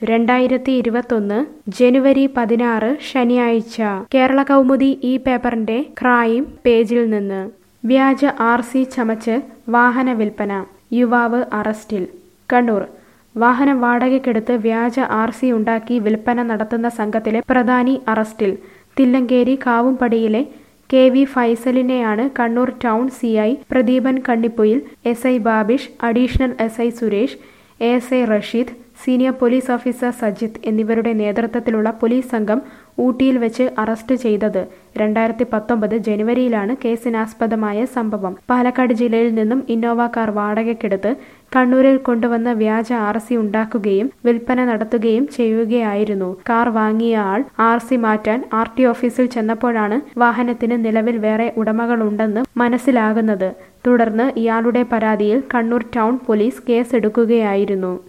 രണ്ടായിരത്തി ഇരുപത്തൊന്ന് ജനുവരി പതിനാറ് ശനിയാഴ്ച കേരള കൗമുദി ഈ പേപ്പറിന്റെ ക്രൈം പേജിൽ നിന്ന് വ്യാജ ആർ സി ചമച്ച് വാഹന വിൽപ്പന യുവാവ് അറസ്റ്റിൽ കണ്ണൂർ വാഹനം വാടകയ്ക്കെടുത്ത് വ്യാജ ആർ സി ഉണ്ടാക്കി വിൽപ്പന നടത്തുന്ന സംഘത്തിലെ പ്രധാനി അറസ്റ്റിൽ തില്ലങ്കേരി കാവുംപടിയിലെ കെ വി ഫൈസലിനെയാണ് Kannur town C I Pradeepan Kannipoyil S I Babish additional S I Suresh A S I Rasheed senior police officer Sajith എന്നിവരുടെ നേതൃത്വത്തിലുള്ള പോലീസ് സംഘം ഊട്ടിയിൽ വെച്ച് അറസ്റ്റ് ചെയ്തത് രണ്ടായിരത്തി പത്തൊമ്പത് ജനുവരിയിലാണ് കേസിനാസ്പദമായ സംഭവം പാലക്കാട് ജില്ലയിൽ നിന്നും ഇന്നോവ കാർ വാടകയ്ക്കെടുത്ത് കണ്ണൂരിൽ കൊണ്ടുവന്ന് വ്യാജ ആർ സി ഉണ്ടാക്കുകയും വിൽപ്പന നടത്തുകയും ചെയ്യുകയായിരുന്നു കാർ വാങ്ങിയ ആൾ ആർ സി മാറ്റാൻ ആർ ടി ഓഫീസിൽ ചെന്നപ്പോഴാണ് വാഹനത്തിന് നിലവിൽ വേറെ ഉടമകളുണ്ടെന്ന് മനസ്സിലാകുന്നത് തുടർന്ന് ഇയാളുടെ പരാതിയിൽ കണ്ണൂർ ടൗൺ പോലീസ് കേസെടുക്കുകയായിരുന്നു